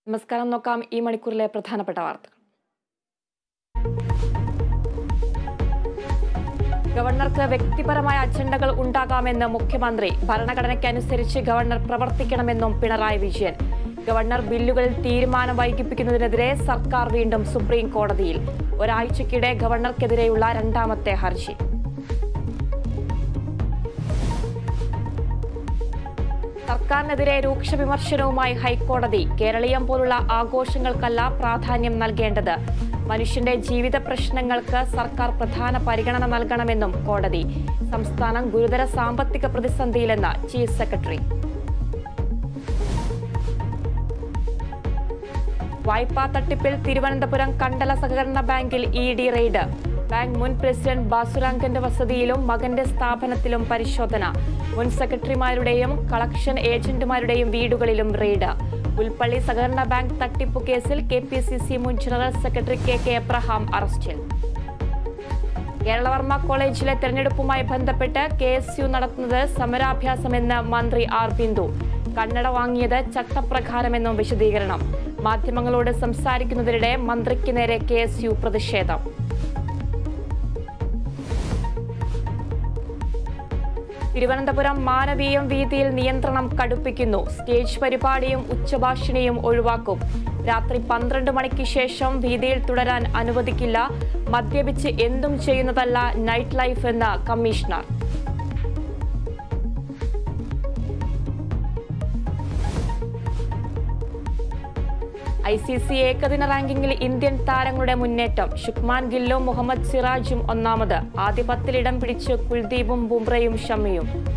നമസ്കാരം നോക്കാം ഈ മണിക്കൂറിലെ പ്രധാനപ്പെട്ട വാർത്തകൾ ഗവർണർക്ക് വ്യക്തിപരമായ അജണ്ടകൾ ഉണ്ടാകാമെന്ന് മുഖ്യമന്ത്രി ഭരണഘടനയ്ക്കനുസരിച്ച് ഗവർണർ പ്രവർത്തിക്കണമെന്നും പിണറായി വിജയൻ ഗവർണർ ബില്ലുകളിൽ തീരുമാനം വൈകിപ്പിക്കുന്നതിനെതിരെ സർക്കാർ വീണ്ടും സുപ്രീം കോടതിയിൽ ഒരാഴ്ചക്കിടെ ഗവർണർക്കെതിരെയുള്ള രണ്ടാമത്തെ ഹർജി സർക്കാരിനെതിരെ രൂക്ഷ വിമർശനവുമായി ഹൈക്കോടതി കേരളീയം പോലുള്ള ആഘോഷങ്ങൾക്കല്ല പ്രാധാന്യം നൽകേണ്ടത് മനുഷ്യന്റെ ജീവിത പ്രശ്നങ്ങൾക്ക് സർക്കാർ പ്രധാന പരിഗണന നൽകണമെന്നും കോടതി സംസ്ഥാനം ഗുരുതര സാമ്പത്തിക പ്രതിസന്ധിയിലെന്ന് ചീഫ് സെക്രട്ടറി വായ്പാ തട്ടിപ്പിൽ തിരുവനന്തപുരം കണ്ടല സഹകരണ ബാങ്കിൽ ഇ ഡി റെയ്ഡ് ബാങ്ക് മുൻ പ്രസിഡന്റ് ബാസുരാങ്കന്റെ വസതിയിലും മകന്റെ സ്ഥാപനത്തിലും പരിശോധന മുൻ സെക്രട്ടറിമാരുടെയും കളക്ഷൻ ഏജന്റുമാരുടെയും വീടുകളിലും റെയ്ഡ് പുൽപ്പള്ളി സഹകരണ ബാങ്ക് തട്ടിപ്പു കേസിൽ കെ പി സി സി മുൻ general secretary K K Abraham അറസ്റ്റിൽ കേരളവർമ്മ കോളേജിലെ തെരഞ്ഞെടുപ്പുമായി ബന്ധപ്പെട്ട് കെ എസ് യു നടത്തുന്നത് സമരാഭ്യാസമെന്ന് മന്ത്രി ആർ ബിന്ദു കണ്ണട വാങ്ങിയത് ചട്ടപ്രകാരമെന്നും വിശദീകരണം മാധ്യമങ്ങളോട് സംസാരിക്കുന്നതിനിടെ മന്ത്രിക്ക് നേരെ കെ എസ് യു പ്രതിഷേധം തിരുവനന്തപുരം മാനവീയം വീതിയിൽ നിയന്ത്രണം കടുപ്പിക്കുന്നു സ്റ്റേജ് പരിപാടിയും ഉച്ചഭാഷിണിയും ഒഴിവാക്കും രാത്രി പന്ത്രണ്ട് മണിക്ക് ശേഷം വീതിയിൽ തുടരാൻ അനുവദിക്കില്ല മദ്യപിച്ച് എന്തും ചെയ്യുന്നതല്ല നൈറ്റ് ലൈഫ് എന്ന കമ്മീഷണർ ഐ സി സി ഏകദിന റാങ്കിങ്ങിൽ ഇന്ത്യൻ താരങ്ങളുടെ മുന്നേറ്റം ശുക്മാൻ ഗില്ലും മുഹമ്മദ് സിറാജും ഒന്നാമത് ആദ്യ പത്തിൽ ഇടം പിടിച്ച് കുൽദീപും ബുംറയും ഷമിയും